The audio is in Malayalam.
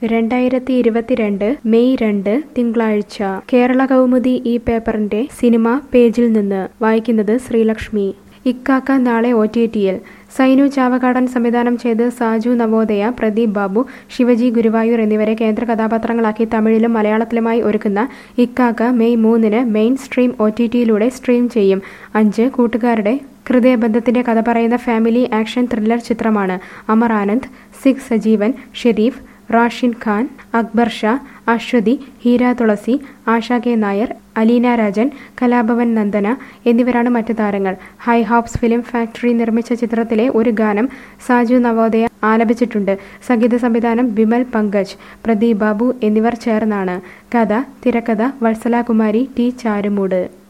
രണ്ടായിരത്തി ഇരുപത്തിരണ്ട് മെയ് രണ്ട് തിങ്കളാഴ്ച കേരള കൗമുദി ഈ പേപ്പറിന്റെ സിനിമ പേജിൽ നിന്ന് വായിക്കുന്നത് ശ്രീലക്ഷ്മി ഇക്കാക്ക നാളെ ഒ ടി ടിയിൽ സൈനു ചാവക്കാടൻ സംവിധാനം ചെയ്ത് സാജു നവോദയ പ്രദീപ് ബാബു ശിവജി ഗുരുവായൂർ എന്നിവരെ കേന്ദ്ര കഥാപാത്രങ്ങളാക്കി തമിഴിലും മലയാളത്തിലുമായി ഒരുക്കുന്ന ഇക്കാക്ക മെയ് മൂന്നിന് മെയിൻ സ്ട്രീം ഒ ടി ടിയിലൂടെ സ്ട്രീം ചെയ്യും അഞ്ച് കൂട്ടുകാരുടെ ഹൃദയബന്ധത്തിന്റെ കഥ പറയുന്ന ഫാമിലി ആക്ഷൻ ത്രില്ലർ ചിത്രമാണ് അമർ ആനന്ദ് സിഖ് സജീവൻ ഷെരീഫ് റാഷിൻ ഖാൻ അക്ബർ ഷാ അശ്വതി ഹീര തുളസി ആശ കെ നായർ അലീന രാജൻ കലാഭവൻ നന്ദന എന്നിവരാണ് മറ്റു താരങ്ങൾ ഹൈ ഹോപ്സ് ഫിലിം ഫാക്ടറി നിർമ്മിച്ച ചിത്രത്തിലെ ഒരു ഗാനം സാജു നവോദയ ആലപിച്ചിട്ടുണ്ട് സംഗീത സംവിധാനം വിമൽ പങ്കജ് പ്രദീപ് ബാബു എന്നിവർ ചേർന്നാണ് കഥ തിരക്കഥ വത്സല കുമാരി ടി ചാരുമൂട്